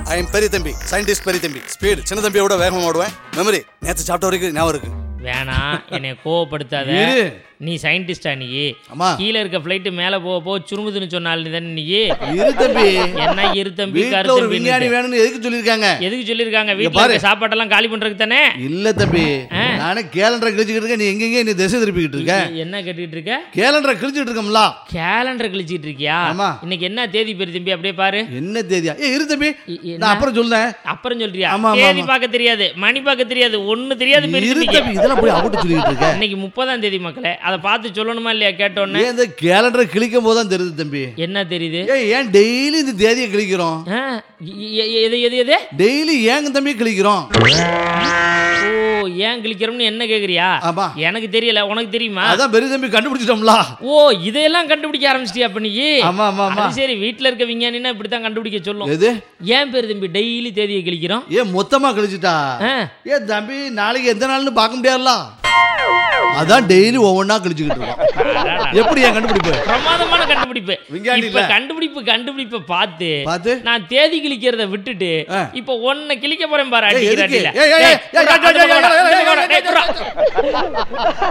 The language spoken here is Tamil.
ஐ எம் பெரிய தம்பி சயின்டிஸ்ட் பெரிய தம்பி ஸ்பீடு சின்ன தம்பியோட வேகமா ஓடுவேன் மெமரி நேத்து சாப்பிட்ட வரைக்கும் ஞாபகம் இருக்கு வேணாம் என்னை கோவப்படுத்தாத இரு. நீ சயின்டிஸ்டா நீ அம்மா. கீழே இருக்க ஃப்ளைட்டு மேலே போக போக சுருங்குதுன்னு சொன்னால் நீ தானே நீ இரு தம்பி என்ன இரு தம்பி வீட்டுல கரு ஒரு தம்பின்னுட்டு. விஞ்ஞானி வேணும்னு எதுக்கு சொல்லியிருக்காங்க எதுக்கு சொல்லியிருக்காங்க வீட்டில் பாரு. இருக்க சாப்பாட்டெல்லாம் காலி பண்றதுக்கு தானே இல்ல தம்பி ஆ. நானே கேலண்டரை கிழிச்சுக்கிட்டு இருக்கேன் நீ எங்கெங்க நீ திசை திருப்பிக்கிட்டு இருக்க என்ன கேட்டுக்கிட்டு இருக்க கேலண்டரை கிழிச்சிட்டு இருக்கோம்ல கேலண்டர் கழிச்சிட்டு இருக்கியா ஆமா. இன்னைக்கு என்ன தேதி பெரிய தம்பி அப்படியே பாரு என்ன தேதியா ஏ இரு தம்பி இ- என்ன? நான் அப்புறம் சொல்றேன் அப்புறம் சொல்றியா ஆமா, ஆமா, தேதி ஆமா. பார்க்க தெரியாது மணி பார்க்க தெரியாது ஒண்ணு தெரியாது பெரிய இரு தம்பிக்கு. தம்பி இதெல்லாம் போய் அவட்டு சொல்லிக்கிட்டு இருக்க இன்னைக்கு முப்பதாம் தேதி மக்களே அதை பார்த்து சொல்லணுமா இல்லையா கேட்டோன்னே ஏன் இந்த கேலண்டரை கிழிக்கும் போது தான் தெரியுது தம்பி என்ன தெரியுது ஏய் ஏன் டெய்லி இந்த தேதியை கிழிக்கிறோம் ஆ, எ- எ- எது எது எது டெய்லி ஏங்க தம்பி கிழிக்கிறோம் ஓ ஏன் கிளிக்கிறோம்னு என்ன கேக்குறியா ஆமா எனக்கு தெரியல உனக்கு தெரியுமா அதான் பெரிய தம்பி கண்டுபிடிச்சிட்டோம்ல ஓ இதையெல்லாம் கண்டுபிடிக்க ஆரம்பிச்சிட்டியா அப்ப நீ ஆமா ஆமா ஆமா அது சரி வீட்ல இருக்க விஞ்ஞானினா இப்படித்தான் கண்டுபிடிக்க சொல்லும் எது ஏன் பேர் தம்பி டெய்லி தேதியை கிழிக்கிறோம் ஏன் மொத்தமா கழிச்சிட்டா ஆ, ஏன் தம்பி நாளைக்கு எந்த நாள்னு பார்க்க முடியாதுல அதான் டெய்லி ஒவ்வொன்றா கழிச்சுக்கிட்டு இருக்கோம் எப்படி ஏன் கண்டுபிடிப்பு பிரமாதமான கண்டுபிடிப்பு விஞ்ஞானி இப்ப இல்ல. கண்டுபிடிப்பு கண்டுபிடிப்பை பார்த்து பார்த்து நான் தேதி கிழிக்கிறத விட்டுட்டு ஆ. இப்ப ஒன்ன கிழிக்க போறேன் பாரு ஏய், அடிக்கிற எதுக்கு? அடியில ஏய், ஏய், டேய், ஏய், குர்ரா, ஏய், ஏய், அந்த பக்கம் ஏய், வாடா, ஏய், இந்த பக்கம் வாடா, ஏய், டேய், குர்ரா.